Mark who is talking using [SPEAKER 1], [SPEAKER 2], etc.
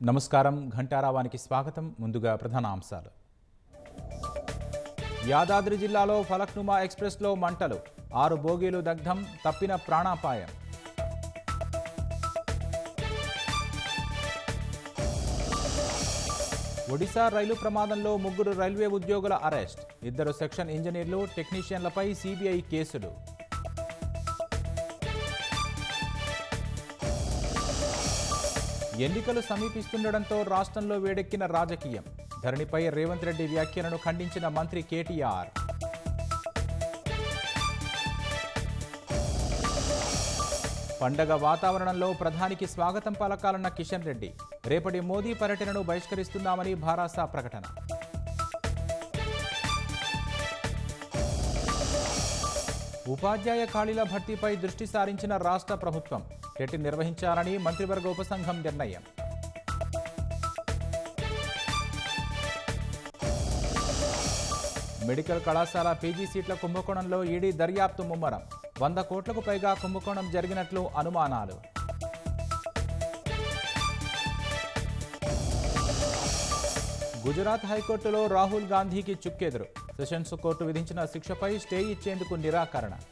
[SPEAKER 1] నమస్కారం ఘంటారావానికి స్వాగతం ముందుగా ప్రధాన అంశాలు యాదాద్రి జిల్లాలో ఫలక్నుమా ఎక్స్ప్రెస్లో మంటలు ఆరు బోగీలు దగ్ధం తప్పిన ప్రాణాపాయం ఒడిశా రైలు ప్రమాదంలో ముగ్గురు రైల్వే ఉద్యోగుల అరెస్ట్ ఇద్దరు సెక్షన్ ఇంజనీర్లు టెక్నీషియన్లపై సిబిఐ కేసులు ఎన్నికలు సమీపిస్తుండటంతో రాష్ట్రంలో వేడెక్కిన రాజకీయం ధరణిపై రేవంత్ రెడ్డి వ్యాఖ్యలను ఖండించిన మంత్రి కేటీఆర్ పండగ వాతావరణంలో ప్రధానికి స్వాగతం పలకాలన్న కిషన్ రెడ్డి రేపటి మోదీ పర్యటనను బహిష్కరిస్తున్నామని భారాసా ప్రకటన ఉపాధ్యాయ ఖాళీల భర్తీపై దృష్టి సారించిన రాష్ట్ర ప్రభుత్వం టెట్ నిర్వహించాలని మంత్రివర్గ ఉపసంఘం నిర్ణయం మెడికల్ కళాశాల పీజీ సీట్ల కుంభకోణంలో ఈడీ దర్యాప్తు ముమ్మరం వంద కోట్లకు పైగా కుంభకోణం జరిగినట్లు అనుమానాలు గుజరాత్ హైకోర్టులో రాహుల్ గాంధీకి చుక్కెదురు సెషన్స్ కోర్టు విధించిన శిక్షపై స్టే ఇచ్చేందుకు నిరాకరణ